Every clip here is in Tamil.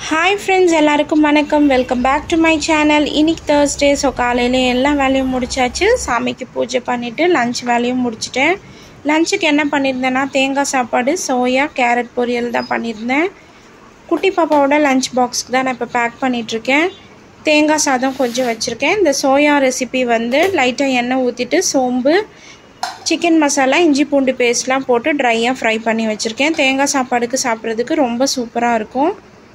ஹாய் ஃப்ரெண்ட்ஸ் எல்லாருக்கும் வணக்கம் welcome back to my channel இன்னைக்கு தேர்ஸ்டே ஸோ காலையில எல்லா வேலையும் முடிச்சாச்சு சாமிக்கு பூஜை பண்ணிவிட்டு லஞ்ச் வேலையும் முடிச்சிட்டேன் லஞ்சுக்கு என்ன பண்ணியிருந்தேன்னா தேங்காய் சாப்பாடு சோயா கேரட் பொரியல் தான் பண்ணியிருந்தேன் குட்டி பாப்பாவோட லஞ்ச் பாக்ஸ்க்கு தான் நான் இப்போ பேக் பண்ணிகிட்ருக்கேன் தேங்காய் சாதம் கொஞ்சம் வச்சுருக்கேன் இந்த சோயா ரெசிபி வந்து லைட்டாக எண்ணெய் ஊற்றிட்டு சோம்பு சிக்கன் மசாலா இஞ்சி பூண்டு பேஸ்ட்லாம் போட்டு ட்ரையாக ஃப்ரை பண்ணி வச்சுருக்கேன் தேங்காய் சாப்பாடுக்கு சாப்பிட்றதுக்கு ரொம்ப சூப்பராக இருக்கும்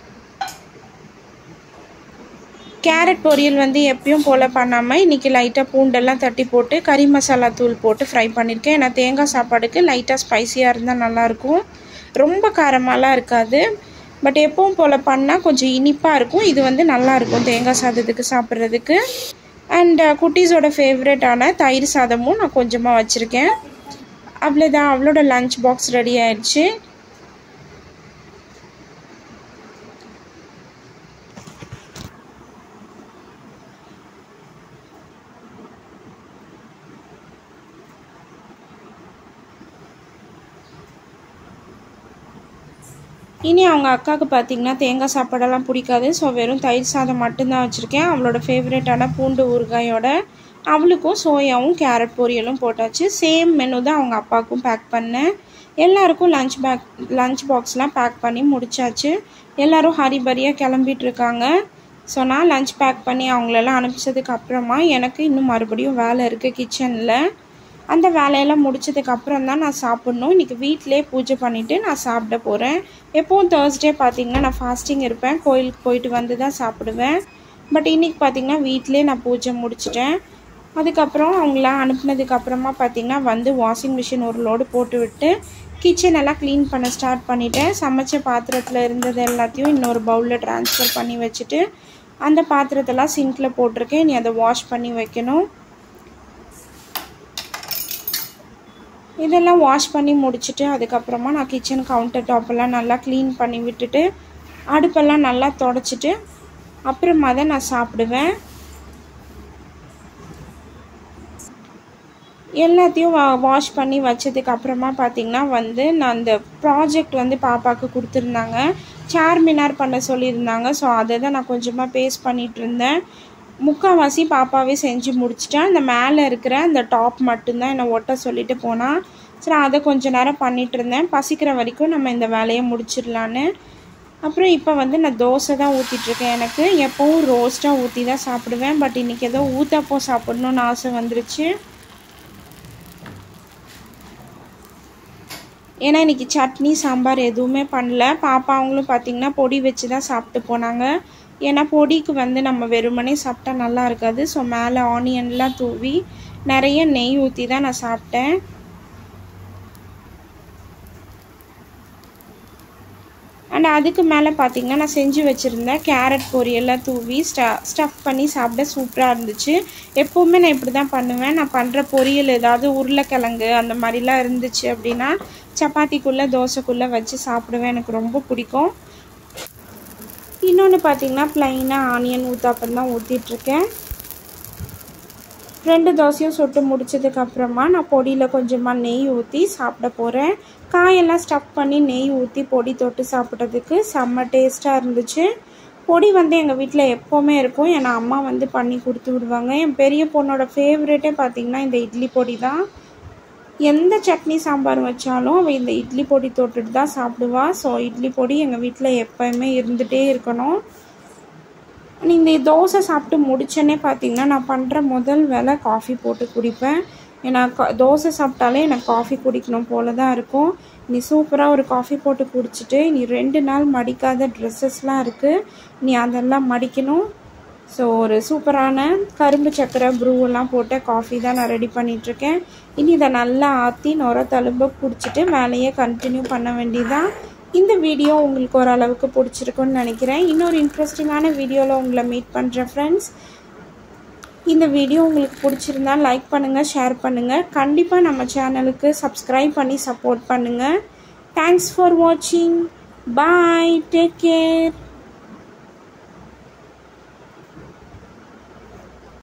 கேரட் பொரியல் வந்து எப்பயும் போல் பண்ணாமல் இன்றைக்கி லைட்டாக பூண்டெல்லாம் தட்டி போட்டு கறி மசாலா தூள் போட்டு ஃப்ரை பண்ணியிருக்கேன் ஏன்னா தேங்காய் சாப்பாடுக்கு லைட்டாக ஸ்பைசியாக இருந்தால் நல்லாயிருக்கும் ரொம்ப காரமாலாம் இருக்காது பட் எப்பவும் போல் பண்ணால் கொஞ்சம் இனிப்பாக இருக்கும் இது வந்து நல்லாயிருக்கும் தேங்காய் சாதத்துக்கு சாப்பிட்றதுக்கு அண்ட் குட்டீஸோட ஃபேவரட்டான தயிர் சாதமும் நான் கொஞ்சமாக வச்சுருக்கேன் அவ்வளோதான் அவளோட லஞ்ச் பாக்ஸ் ரெடி ஆயிடுச்சு இனி அவங்க அக்காவுக்கு பார்த்தீங்கன்னா தேங்காய் சாப்பாடெல்லாம் பிடிக்காது ஸோ வெறும் தயிர் சாதம் மட்டும்தான் வச்சுருக்கேன் அவளோட ஃபேவரட்டான பூண்டு ஊறுகாயோட அவளுக்கும் சோயாவும் கேரட் பொரியலும் போட்டாச்சு சேம் மெனு தான் அவங்க அப்பாவுக்கும் பேக் பண்ணேன் எல்லாருக்கும் லஞ்ச் பேக் லஞ்ச் பாக்ஸ்லாம் பேக் பண்ணி முடிச்சாச்சு எல்லோரும் ஹரிபரியாக கிளம்பிட்டு இருக்காங்க ஸோ நான் லஞ்ச் பேக் பண்ணி அவங்களெல்லாம் அனுப்பிச்சதுக்கு அப்புறமா எனக்கு இன்னும் மறுபடியும் வேலை இருக்குது கிச்சனில் அந்த வேலையெல்லாம் முடிச்சதுக்கு அப்புறம் தான் நான் சாப்பிட்ணும் இன்றைக்கி வீட்டிலே பூஜை பண்ணிவிட்டு நான் சாப்பிட போகிறேன் எப்போவும் தேர்ஸ்டே பார்த்திங்கன்னா நான் ஃபாஸ்டிங் இருப்பேன் கோயிலுக்கு போயிட்டு வந்து தான் சாப்பிடுவேன் பட் இன்றைக்கி பார்த்திங்கன்னா வீட்டிலே நான் பூஜை முடிச்சிட்டேன் அதுக்கப்புறம் அவங்களாம் அனுப்புனதுக்கு அப்புறமா பார்த்திங்கன்னா வந்து வாஷிங் மிஷின் ஒரு லோடு போட்டு விட்டு கிச்சன் எல்லாம் க்ளீன் பண்ண ஸ்டார்ட் பண்ணிட்டேன் சமைச்ச பாத்திரத்தில் இருந்தது எல்லாத்தையும் இன்னொரு பவுலில் ட்ரான்ஸ்ஃபர் பண்ணி வச்சுட்டு அந்த பாத்திரத்தெல்லாம் சிங்கில் போட்டிருக்கேன் நீ அதை வாஷ் பண்ணி வைக்கணும் இதெல்லாம் வாஷ் பண்ணி முடிச்சுட்டு அதுக்கப்புறமா நான் கிச்சன் கவுண்டர் டாப்பெல்லாம் நல்லா க்ளீன் பண்ணி விட்டுட்டு அடுப்பெல்லாம் நல்லா தொடச்சிட்டு அப்புறமா தான் நான் சாப்பிடுவேன் எல்லாத்தையும் வா வாஷ் பண்ணி வச்சதுக்கு அப்புறமா பார்த்திங்கன்னா வந்து நான் அந்த ப்ராஜெக்ட் வந்து பாப்பாவுக்கு கொடுத்துருந்தாங்க சேர் மினார் பண்ண சொல்லியிருந்தாங்க ஸோ அதை தான் நான் கொஞ்சமாக பேஸ்ட் பண்ணிகிட்டு இருந்தேன் முக்கால்வாசி பாப்பாவே செஞ்சு முடிச்சிட்டேன் அந்த மேலே இருக்கிற அந்த டாப் மட்டும்தான் என்னை ஒட்ட சொல்லிட்டு போனால் சரி அதை கொஞ்ச நேரம் பண்ணிகிட்டு இருந்தேன் பசிக்கிற வரைக்கும் நம்ம இந்த வேலையை முடிச்சிடலான்னு அப்புறம் இப்போ வந்து நான் தோசை தான் ஊற்றிட்டுருக்கேன் எனக்கு எப்போவும் ரோஸ்ட்டாக ஊற்றி தான் சாப்பிடுவேன் பட் இன்றைக்கி ஏதோ ஊற்றப்போ சாப்பிட்ணுன்னு ஆசை வந்துருச்சு ஏன்னா இன்றைக்கி சட்னி சாம்பார் எதுவுமே பண்ணல பாப்பா அவங்களும் பார்த்திங்கன்னா பொடி வச்சு தான் சாப்பிட்டு போனாங்க ஏன்னா பொடிக்கு வந்து நம்ம வெறுமனே சாப்பிட்டா நல்லா இருக்காது ஸோ மேலே ஆனியன்லாம் தூவி நிறைய நெய் ஊற்றி தான் நான் சாப்பிட்டேன் அண்ட் அதுக்கு மேலே பார்த்திங்கன்னா நான் செஞ்சு வச்சுருந்தேன் கேரட் பொரியெல்லாம் தூவி ஸ்ட ஸ்டஃப் பண்ணி சாப்பிட சூப்பராக இருந்துச்சு எப்போவுமே நான் இப்படி தான் பண்ணுவேன் நான் பண்ணுற பொரியல் ஏதாவது உருளைக்கிழங்கு அந்த மாதிரிலாம் இருந்துச்சு அப்படின்னா சப்பாத்திக்குள்ளே தோசைக்குள்ளே வச்சு சாப்பிடுவேன் எனக்கு ரொம்ப பிடிக்கும் இன்னொன்று பார்த்தீங்கன்னா ப்ளைனாக ஆனியன் ஊத்தாப்பம் தான் ஊற்றிட்டுருக்கேன் ரெண்டு தோசையும் சுட்டு முடிச்சதுக்கப்புறமா நான் பொடியில் கொஞ்சமாக நெய் ஊற்றி சாப்பிட போகிறேன் காயெல்லாம் ஸ்டஃப் பண்ணி நெய் ஊற்றி பொடி தொட்டு சாப்பிட்றதுக்கு செம்ம டேஸ்ட்டாக இருந்துச்சு பொடி வந்து எங்கள் வீட்டில் எப்போவுமே இருக்கும் ஏன்னா அம்மா வந்து பண்ணி கொடுத்து விடுவாங்க என் பெரிய பொண்ணோட ஃபேவரேட்டே பார்த்திங்கன்னா இந்த இட்லி பொடி தான் எந்த சட்னி சாம்பார் வச்சாலும் அவள் இந்த இட்லி பொடி தொட்டுட்டு தான் சாப்பிடுவா ஸோ இட்லி பொடி எங்கள் வீட்டில் எப்போயுமே இருந்துகிட்டே இருக்கணும் இந்த தோசை சாப்பிட்டு முடிச்சோன்னே பார்த்தீங்கன்னா நான் பண்ணுற முதல் வேலை காஃபி போட்டு குடிப்பேன் ஏன்னா தோசை சாப்பிட்டாலே எனக்கு காஃபி குடிக்கணும் போல தான் இருக்கும் நீ சூப்பராக ஒரு காஃபி போட்டு குடிச்சிட்டு நீ ரெண்டு நாள் மடிக்காத ட்ரெஸ்ஸஸ்லாம் இருக்குது நீ அதெல்லாம் மடிக்கணும் ஸோ ஒரு சூப்பரான கரும்பு சக்கரை ப்ரூவெல்லாம் போட்ட காஃபி தான் நான் ரெடி பண்ணிகிட்ருக்கேன் இனி இதை நல்லா ஆற்றி நுர தழும்ப குடிச்சிட்டு வேலையை கண்டினியூ பண்ண வேண்டியதான் இந்த வீடியோ உங்களுக்கு ஓரளவுக்கு பிடிச்சிருக்குன்னு நினைக்கிறேன் இன்னொரு இன்ட்ரெஸ்டிங்கான வீடியோவில் உங்களை மீட் பண்ணுறேன் ஃப்ரெண்ட்ஸ் இந்த வீடியோ உங்களுக்கு பிடிச்சிருந்தா லைக் பண்ணுங்கள் ஷேர் பண்ணுங்கள் கண்டிப்பாக நம்ம சேனலுக்கு சப்ஸ்கிரைப் பண்ணி சப்போர்ட் பண்ணுங்கள் தேங்க்ஸ் ஃபார் வாட்சிங் பாய் டேக் கேர்